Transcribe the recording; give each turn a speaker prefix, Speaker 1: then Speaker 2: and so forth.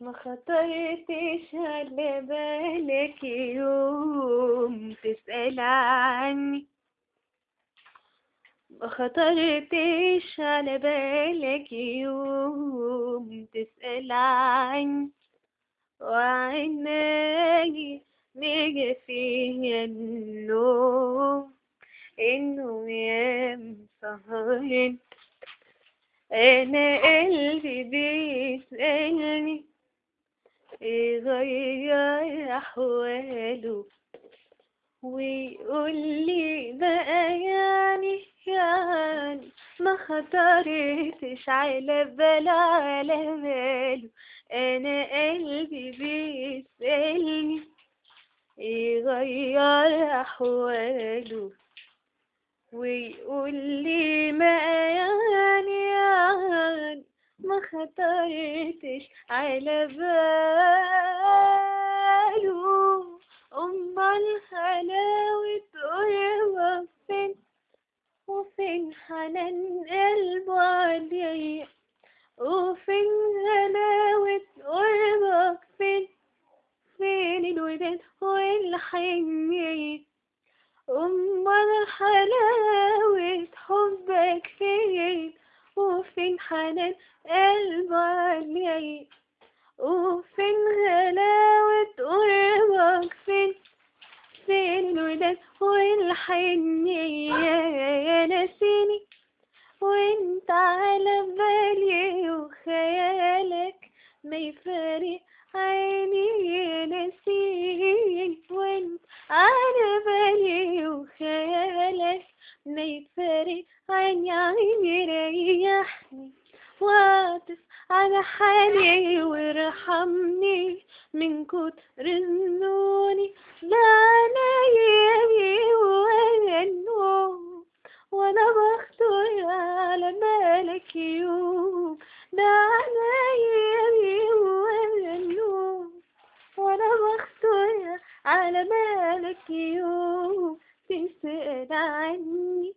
Speaker 1: ما خطرتش على بالك يوم تسأل عني ما خطرتش على بالك يوم تسأل عني وعناي نجا فيها النوم النوم يا مسهرين انا قلبي بيسألني يغير احواله ويقول لي بقى يعني يعني ما خطرتش على بال على باله انا قلبي بيسألني يغير احواله ويقول لي ما يعني يعني ما خطرتش على باله أمال حلاوة قربك فين وفين حنان قلبه عليا وفين غلاوة قربك فين فين الوداد والحنية أمال حلاوة حبك فين وفين حنان قلبه عليا وفين غلاوة قربك فين فين الوداد والحنية يا ناسيني وانت على بالي وخيالك ما يفارق عيني يا ناسيني وانت على بالي وخيالك ما يفارق عيني عيني ريحني واعطف على حالي وارحمني من كتر ذنوني ده عيني وانا النوم وانا بخطر على بالك يوم ده عيني وانا النوم وانا بخطر على بالك يوم تسأل عني